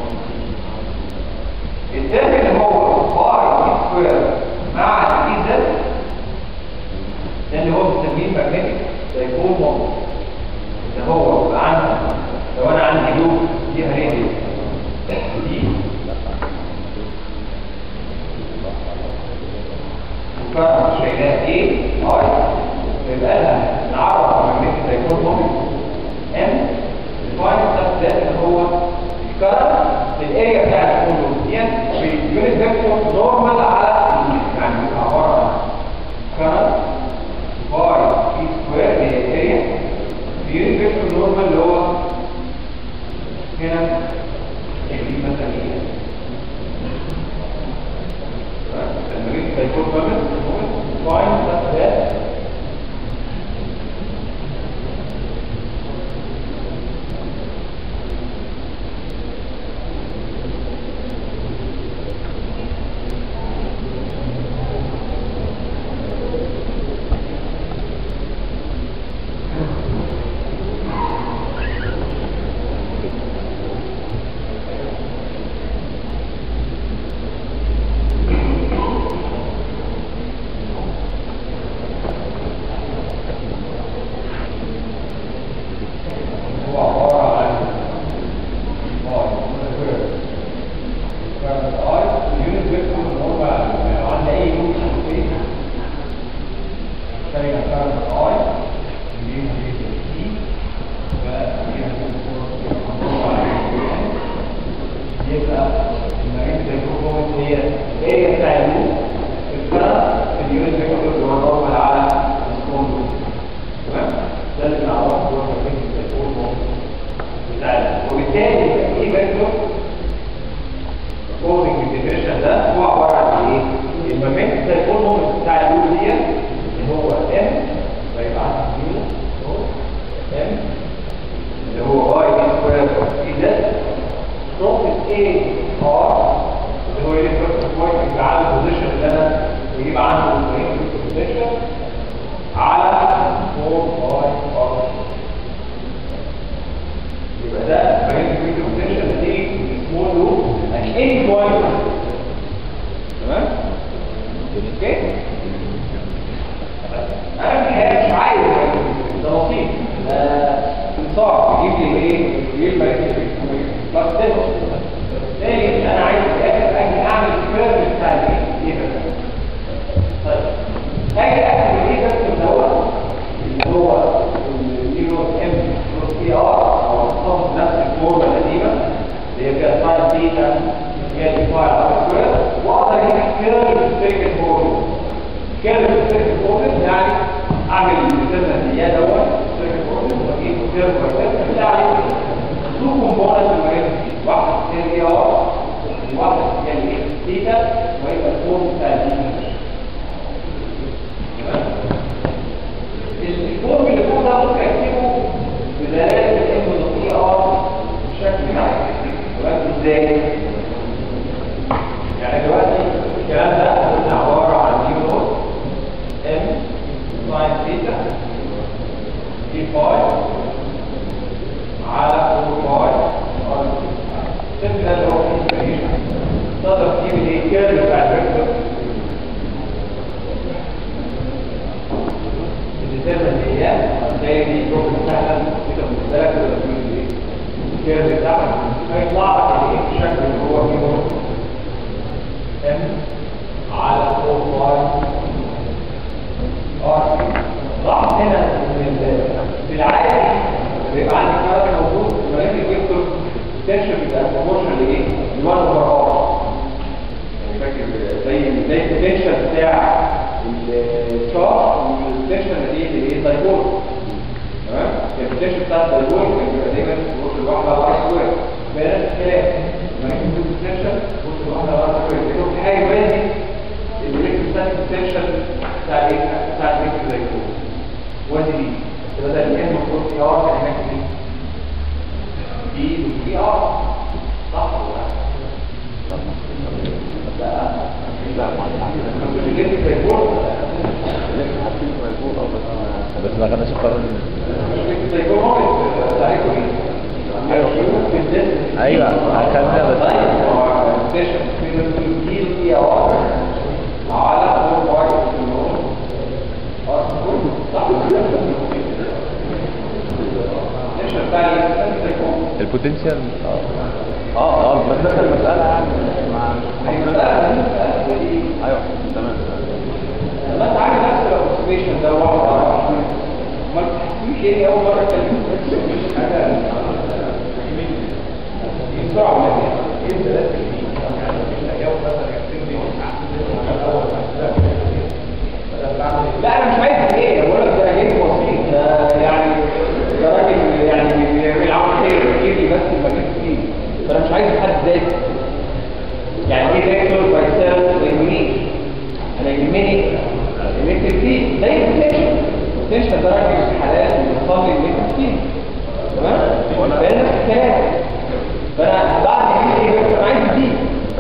الترم اللي هو باي اي سكوير مع الاي زد ده اللي هو بنسميه ماجنتيك سيكون مومنت اللي هو بيبقى عندي لو انا عندي لوب فيها راديوس دي وكان شايلاه ايه اي يبقى لها نعرف الماجنتيك سيكون مومنت ام الفاين ستاف ده اللي هو الكرنت في الاريا بتاع الكولوم دي في اليونت فيكتور نورمال على يعني بيبقى عباره عن كرنت باي بي سكوير اللي هي الاريا في يونت فيكتور نورمال اللي هو هنا دي مثلا ايه المريض هيكون فاهم فاين ستاف ده هو عبارة عن باي كانت اي اليونت فيكتور اللي هو لو عندي اي يونت في شايلة كانت اي اللي هي دي يبقى المريض الجلوكوز هي هي بتاع اللوب الكرة اليونت فيكتور اللي هو نورمال على الكون تمام ده اللي نعرفه هو المريض الجلوكوز بتاعنا وبالتالي ايه فيكتور according to definition ده هو عباره عن ايه؟ الماجنتيك سيكون مومنت بتاع اللوب دي اللي هو ام ويبقى عندي يو ام اللي هو اي دي سكوير اي زد نقطة اي ار اللي هو الكتريك بوينت يبقى على البوزيشن اللي انا ويبقى عنده الكتريك بوزيشن على 4 اي ار يبقى ده magnetic potential دي small loop at any point تمام؟ اوكي؟ انا في الحقيقه مش عايز ده بسيط ده انصاف يجيب لي ايه؟ يجيب لي magnetic بس ده لكن انا عايز في الاخر اجي اعمل كيرف بتاع الايه؟ ايه ده؟ طيب اجي اكتب الايه ده دوت اللي هو النيرو ام كروس بي ار او الصف نفس الفورمه القديمه اللي هي كانت ساين ثيتا هي دي فاي على سكوير واقدر اجيب كيرف سبيريكال فورمولا كيرف سبيريكال فورمولا يعني اعمل السنه اللي هي دوت سبيريكال فورمولا واجيب كيرف وكيرف بتاعي تو كومبوننت المجال واحد هي اي ار وواحد هي الايه ثيتا ويبقى الفورم بتاع الدي الفورم اللي فوق ده ممكن اكتبه بدلاله الام نقطه ار بشكل معين دلوقتي ازاي؟ يعني دلوقتي الكلام ده قلنا عباره عن يو نوت ام ساين ثيتا دي باي على 4 باي ار السيمبل ده اللي هو الانسبريشن تقدر تجيب الايه كيرف بتاع الفيكتور الديترمنت هي زي دي بروب سهله انت بالنسبه لك تقدر تقول ايه الكيرف بتاعك هيطلع لك ايه الشكل اللي هو فيه هو ام على 4 ار لاحظ هنا ان ال- في العادي بيبقى عندي كارت موجود ولكن الفيكتور تنشف بيبقى بروبورشن لايه؟ ل 1 اوفر ار يعني فاكر زي زي البوتنشال بتاع الشارت والبوتنشال نتيجه الايه؟ الدايبول تمام؟ يعني البوتنشال بتاع الدايبول كان بيبقى دايما بروبورشن واحده على ار سكوير بينما الخلاف لما يكون في البوتنشال بروبورشن واحده على ار سكوير لكن في حاجه يوازي الالكتريك بتاع البوتنشال بتاع ايه؟ بتاع الالكتريك دايبول وادي دي بدل الان المفروض في ار كان هناك دي دي وفي ار صح ولا لا؟ بس ما كانش قرر ايوه هكمل بس البوتنشال اه اه بس دخل المسألة يعني مع ايوه تمام ما انت عارف نفس الاوبسيشن ده واحد على واحد ما تحسوش ايه اول مره كلمت مش حاجه بسرعه ما انت لازم لا انا مش عايز ايه بقول لك ده جاي بسيط ده يعني ده راجل يعني بيعمل عمل خير يجيب لي بس المجال فيه فانا مش عايز حد ذاتي يعني ايه فيكتور باي سيلف ما يهمنيش انا يهمني الالكتريك فيه زي البوتنشال البوتنشال ده راجل في الحالات اللي بتصلي الالكتريك فيه تمام فانا نفس الكلام فانا بعد ما يجي ايه فيكتور انا عايز دي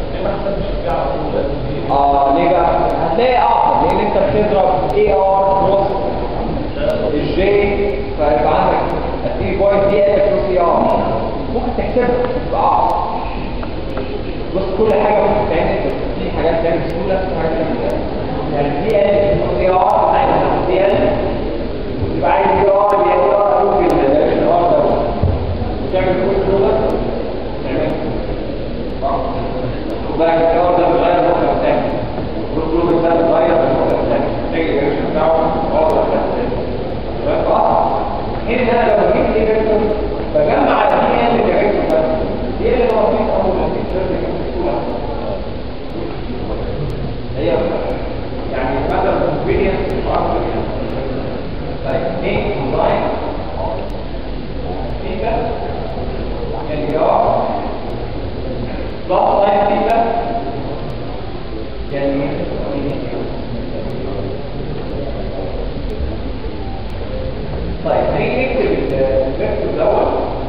اه ليه بقى هتلاقي اه لان انت بتضرب اي ار كروس الجي فيبقى عندك هتيجي بوينت دي ال كروس اي ار ممكن تحسبها تبقى اه بص كل حاجه ممكن تعمل بس في حاجات تعمل بسهوله في حاجات تعمل بسهولة. يعني دي ال كروس اي ار عايز دي ال يبقى عايز دي ار اللي هي ار ممكن الدايركشن ار ده وتعمل كل دول تعمل اه وبقى الكور ده بيغير الوضع بتاعه والجروب ده بيغير الوضع بتاعه تيجي الريشن بتاعه اه ده اه هنا انا لو جبت ايه فيكتور بجمع دي ال كفيكتور بس دي ال هو في اول ما في شرط كده هي يعني مثلا كونفينينس مش اكتر يعني طيب ايه ديزاين فيتا يعني اه بلس ساين ثيتا يعني طيب هنيجي نكتب الفيكتور دوت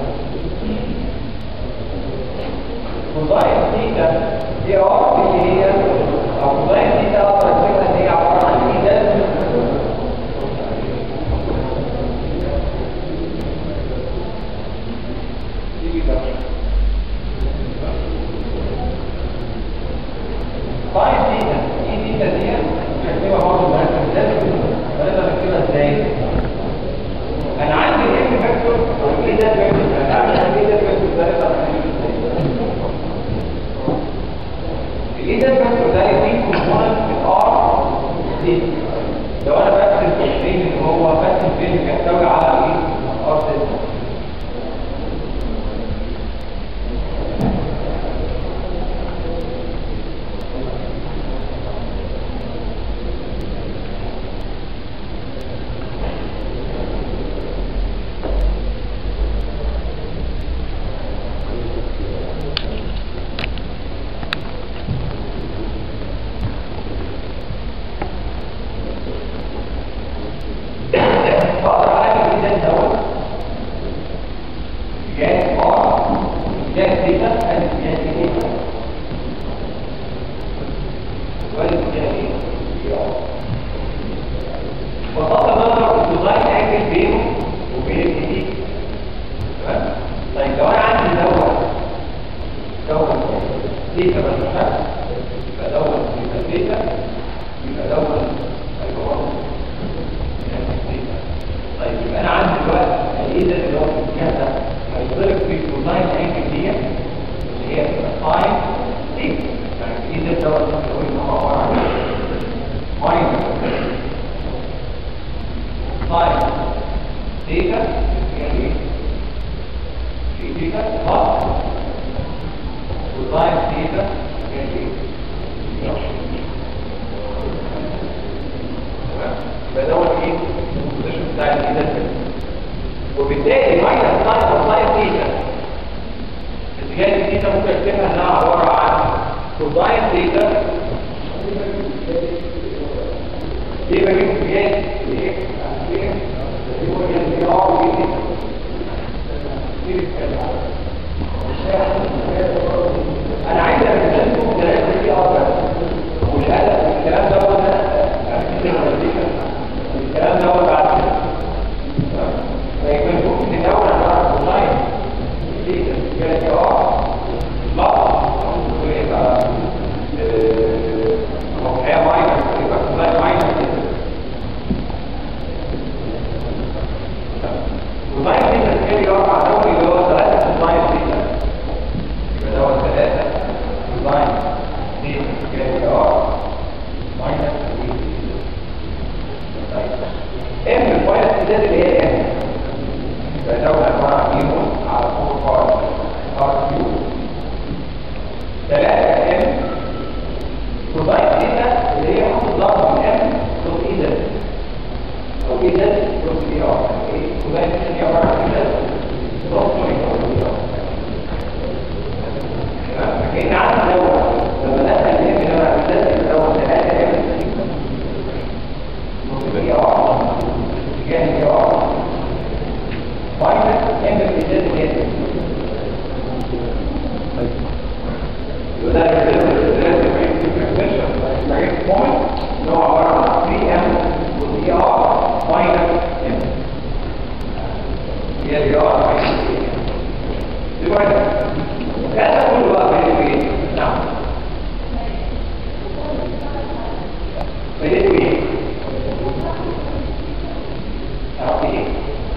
كوزاين ثيتا دي ار اللي هي او كوزاين ثيتا اقدر اكتبها ان هي عباره عن ايه ده تيجي بقى طيب ديتا ايه ديتا دي هكتبها برضه بهذا لازم ولازم اكتبها ازاي انا عندي الام فاكتور والايه ده فاكتور انا عارف ان ايه ده فاكتور ده يبقى الايه ده فاكتور ايه ده اللي هو في الاتجاه ده هيضرب في الكوزاين انجل دي اللي هي ساين ثيتا يعني ايه ده دوت بنقول ان هو عباره عن ماينس ساين ثيتا يعني ايه؟ في ثيتا بلس كوزاين ثيتا يعني ايه؟ يبقى دوت ايه؟ البوزيشن بتاع الثيتا وبالتالي ماينس ساين كوزاين ثيتا اتجاه الثيتا ممكن اكتبها انها عباره عن كوزاين ثيتا ليه بجيب اتجاه ليه؟ ليه؟ هو الانتقال وإيه؟ انا عايز اكتبكم ثلاثه دي اربعه والهدف من الكلام ده هو الكلام ده هو بعد كده فيكون ممكن الاول على اللاين دي كانت اه لا ويبقى هو هي ماينس يبقى كوزاين ماينس كوزاين دي كان يقع دوري اللي هو 3 كوزاين دي يبقى ده هو 3 كوزاين دي كان يقع ماينس ام الفاينس ده اللي هي ام يبقى ده عباره عن يونت على 4 باي ار كيو 3 ام كوزاين ثيتا اللي هي حط ضرب من ام دوت اي زد او اي زد دوت اي ار كوزاين ثيتا دي عباره عن اي زد دوت اي ار فكأن عندي دورة لما دخل الام لما بدأت الدورة 3 ام دوت اي ار اتجاه اي ار ماينس ام في زد جدا وده لازم magnetic point اللي هو عبارة عن 3m و er minus m هي ال er minus m دلوقتي هذا كله بقى بينه ايه؟ نعم بينه ايه؟ تعرفي ايه؟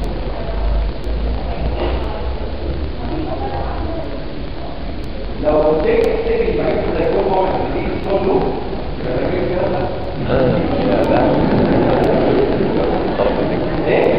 لو تفتكر تفتكر المعرفة زي كل مرة دي كله يبقى ده كده كده يا ده طرف النجم ايه؟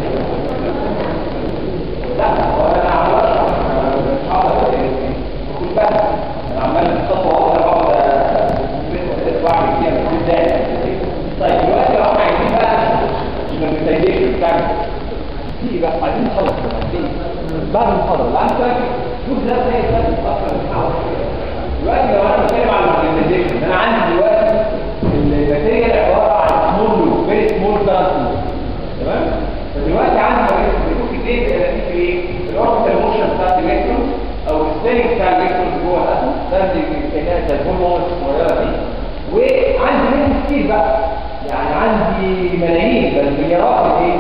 لا هو انا عمال مش هقدر بكل بقى انا عمال خطوه واحده بقعد واعمل فيها من البدايه طيب دلوقتي لو احنا عايزين بقى المانيفستيشن بتاعنا دي بقى عايزين نخلص بعد المحاضره لا انت شوف ده زي ده اصلا دلوقتي لو انا بتكلم عن المانيفستيشن انا عندي دلوقتي الماتيريال عباره عن سمول لوب فيري سمول دارك تمام فدلوقتي عندي ممكن ايه في ايه الاوربيتال موشن بتاعت الالكترون او الستيرنج بتاع الالكترون جوه الاتوم ده اللي كانها زي الهرمون الصغيره دي وعندي منهم كتير بقى يعني عندي ملايين بل مليارات الايه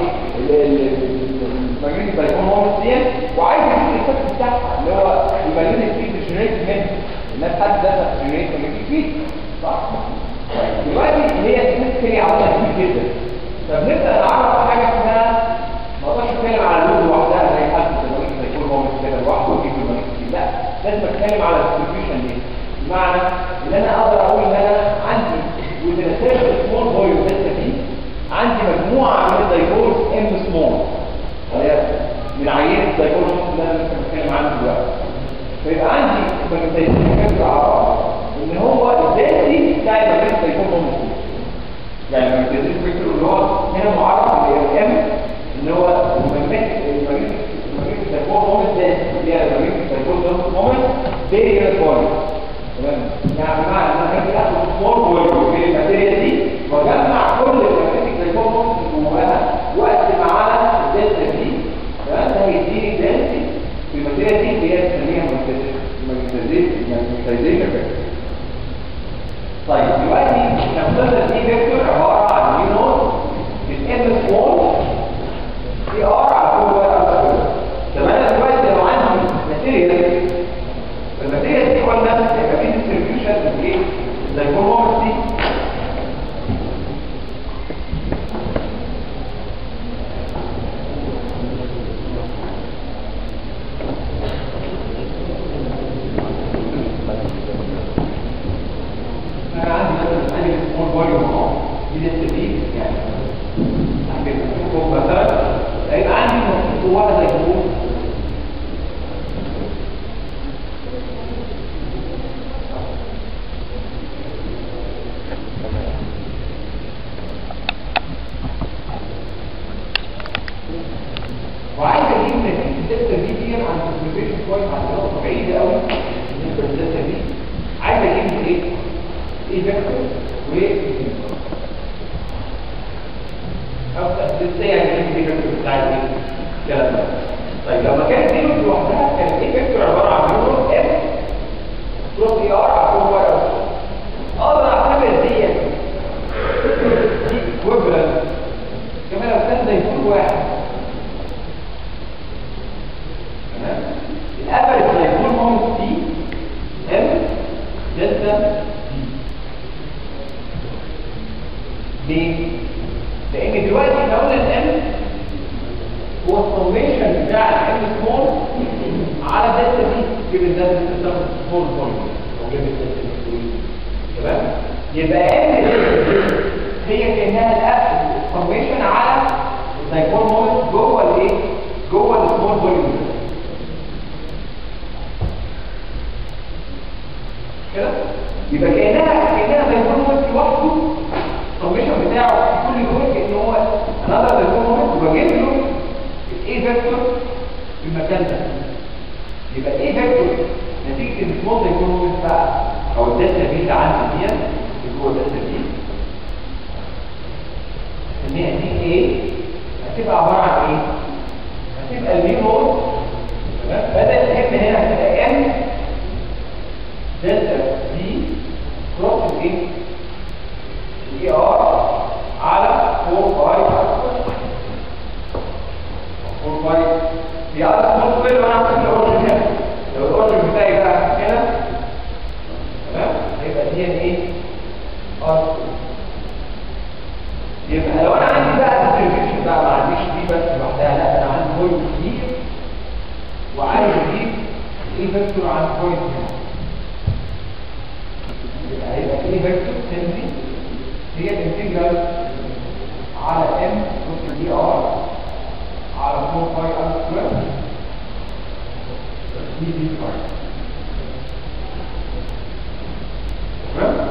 الماجنتيك بايكون دي وعايز اجيب الايفكت بتاعها اللي هو الماجنتيك فيلد جنريت منه الناس حد ذاتها جنريت ماجنتيك فيلد صح دلوقتي هي السيستم عاوزه كتير جدا فبنبدا نعرف حاجه اسمها ما اقدرش اتكلم على اللود لوحدها زي حد الماجنتيك بايكون هو مش كده لوحده ويجيب الماجنتيك لا لازم اتكلم على الديستريبيوشن دي بمعنى ان انا اقدر اقول ان انا عندي within a certain small volume دلتا دي عندي مجموعه من الدايبولز ام سمول من عينه الدايبولز اللي انا لسه بتكلم عنه دلوقتي فيبقى عندي ماجنتيزيشن عباره ان هو الذاتي بتاع الماجنتيك هيكون هو مسؤول يعني الماجنتيزيشن فيكتور اللي هو هنا معرف اللي هي الام ان هو الماجنتيك الماجنتيك الماجنتيك هيكون هو الذاتي اللي هي الماجنتيك هيكون هو مومنت فيري يونيفورم تمام يعني بمعنى ان انا هاجي اخد سمول فوليوم في الماتيريال دي واجمع كل الماجنتيك هيكون مومنت جواها واقسم على الدلتا دي تمام ده هيديني دلتا في الماتيريال دي اللي هي بنسميها ماجنتيزيشن فيكتور طيب دلوقتي نفترض دي فيكتور عباره عن يو نوت الام سمول دي ار على كل واحد طب انا دلوقتي لو عندي ماتيريال الماتيريال دي قلنا جواها زي جروب وعايز اجيب نتيجه الدلتا دي دي عن الكونفيجريشن كويس عن نقطه بعيده قوي بالنسبه للدلتا دي عايز اجيب ايه؟ ايه فيكتور و او ازاي يعني ايه فيكتور بتاع ايه؟ الكلام ده طيب لما كانت دي لوحدها كان ايه فيكتور عباره عن نور ام بلس اي ار على كل واي اقدر اعتبر دي دي ايكويفالنت كمان لو كان زي كل واحد تمام الافرج هيكون مومنت دي ام دلتا دي ليه؟ لان دلوقتي احنا قلنا الام هو السميشن بتاع الام سمول على دلتا دي جيب الدلتا سيستم سمول بوينت او جيب الدلتا دي تمام يبقى ام هي كانها الاف سميشن على الدايبول مومنت جوه الايه؟ جوه السمول بوينت كده يبقى كانها كانها زي مومنت لوحده السميشن بتاعه في كل دول كان هو انا زي مومنت وبجيب له الاي فيكتور في المكان ده يبقى ايه فيكتور نتيجه السمول زي مومنت بقى او الدلتا بي اللي عندي دي اللي هو الدلتا بي نسميها دي ايه هتبقى عباره عن ايه هتبقى الميو نود تمام بدل الام هنا هتبقى ام دلتا دي كروس الايه الاي ار على 4 باي 4 باي دي على سمول سكوير وانا عامل الاورجن هنا لو الاورجن بتاعي بقى هنا تمام هيبقى دي ايه ار يبقى لو انا عندي بقى ديستريبيوشن بقى ما عنديش دي بس لوحدها لا انا عندي بوينت كتير وعايز اجيب ايه فيكتور عن بوينت هنا يبقى هيبقى ايه فيكتور تنزي هي الانتجرال على ام نص دي ار على 4 باي ار سكوير دي دي باي تمام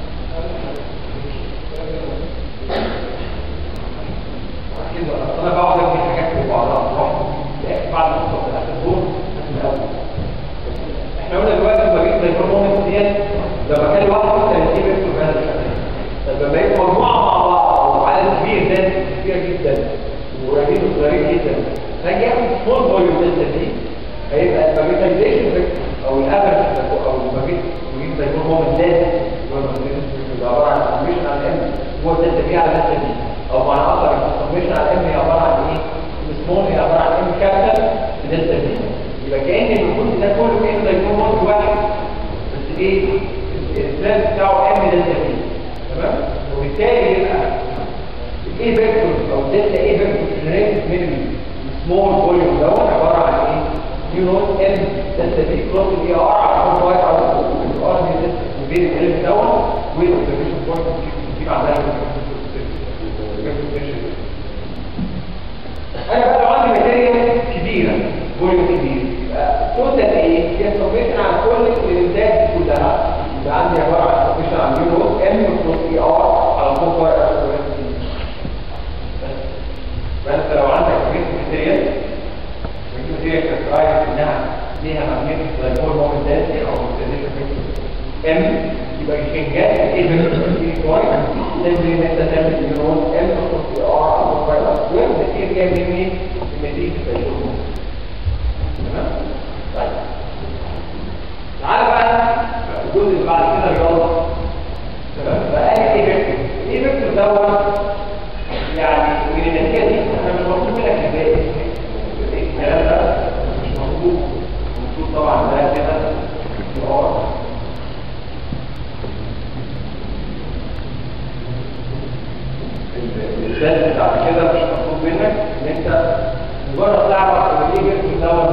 كده انا بقعد ابني حاجات في بعضها لوحدي بعد ما اوصل في الاخر دول من الاول احنا قلنا دلوقتي لما جيت زي البرفورمانس ديت لما كان لوحده كان يجيب اسمه بهذا الشكل طب لما يبقى مجموعه مع بعض وعدد كبير ده كبير جدا وقريبين وصغيرين جدا هاجي اخد سمول فوليوم دلتا دي هيبقى الماجنتايزيشن او الافرج او الماجنت ويجيب زي البرفورمانس ده هو الماجنتايزيشن عباره عن سميشن على الام هو الدلتا بي على الدلتا دي او معنى اخر السميشن على الام هي عباره عن ايه؟ السمول هي عباره عن ام كابيتال دلتا بي يبقى كان الوجود ده كله كانه زي كومبوند واحد بس ايه البلان بتاعه ام دلتا بي تمام وبالتالي يبقى الايه فيكتور او دلتا ايه فيكتور جنريتد من السمول فوليوم دوت عباره عن ايه يو نوت ام دلتا بي كروس الاي ار على 4 باي على الار دي بين الالف دوت والاوبزرفيشن بوينت بتجيب عندها انا بقى لو عندي ماتيريال كبيره فوليوم كبير يبقى توتال ايه هي سميشن على كل الانتاج كلها يبقى عندي عباره عن سميشن على يو نوت ام بلس اي ار على 4 باي ار بس لو عندك كميه ماتيريال ماتيريال كاسترايز انها ليها ماجنتيك دايبول مومنت دانسي او ماجنتيك ام يبقى الشنجات ايفن كويس لازم ان انت تعمل نيورون ام بلس اي ار على 4 باي ار سكوير ده كتير جاي من مين؟ من نتيجه الدايبول تمام؟ طيب تعالى بقى الجزء اللي بعد كده رياضه تمام بقى ايه فيكتور ايه فيكتور دوت يعني من النتيجه دي احنا مش مطلوب منك ازاي الكلام ده مش مطلوب المفروض طبعا ده كده يقعد الدرس بعد كده مش مطلوب منك ان انت مجرد تعرف ان ايه فيكتور دوت